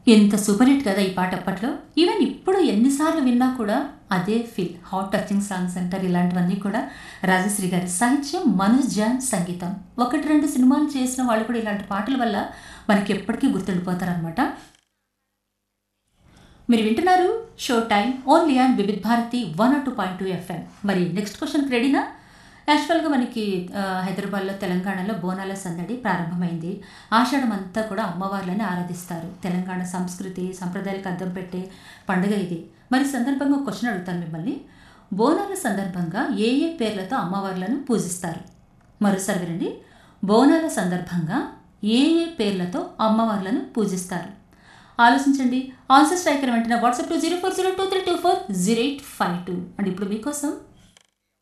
ఎంత super hit కదా ఈ పాట అప్పట్లో ఈవెన్ ఇప్పుడు ఎన్నిసార్లు విన్నా కూడా అదే ఫీల్ హాట్ టచింగ్ సాంగ్స్ అంటారు ఇలాంటివన్నీ కూడా రాజశ్రీ గారి సాహిత్యం మనోజ్ జాన్ సంగీతం ఒకటి రెండు సినిమాలు చేసిన వాళ్ళు కూడా ఇలాంటి పాటల వల్ల మనకి ఎప్పటికీ గుర్తుండిపోతారనమాట మీరు వింటున్నారు show time only and Vividh Bharati one R two point two FM మరి నెక్స్ట్ క్వశ్చన్కి రెడీనా యాక్చువల్గా మనకి ఆ, హైదరాబాద్లో తెలంగాణలో బోనాల సందడి ప్రారంభమైంది ఆషాఢం అంతా కూడా అమ్మవార్లని ఆరాధిస్తారు తెలంగాణ సంస్కృతి సంప్రదాయాలకు అద్దం పెట్టే పండుగ ఇది మరి ఈ సందర్భంగా ఒక క్వశ్చన్ అడుగుతాను మిమ్మల్ని బోనాల సందర్భంగా ఏ ఏ పేర్లతో అమ్మవార్లను పూజిస్తారు మరోసారి వినండి బోనాల సందర్భంగా ఏ ఏ పేర్లతో అమ్మవార్లను పూజిస్తారు ఆలోచించండి ఆన్సర్ స్ట్రైకర్ వెంటనే WhatsApp two zero four zero two three two four zero eight five two and ఇప్పుడు మీకోసం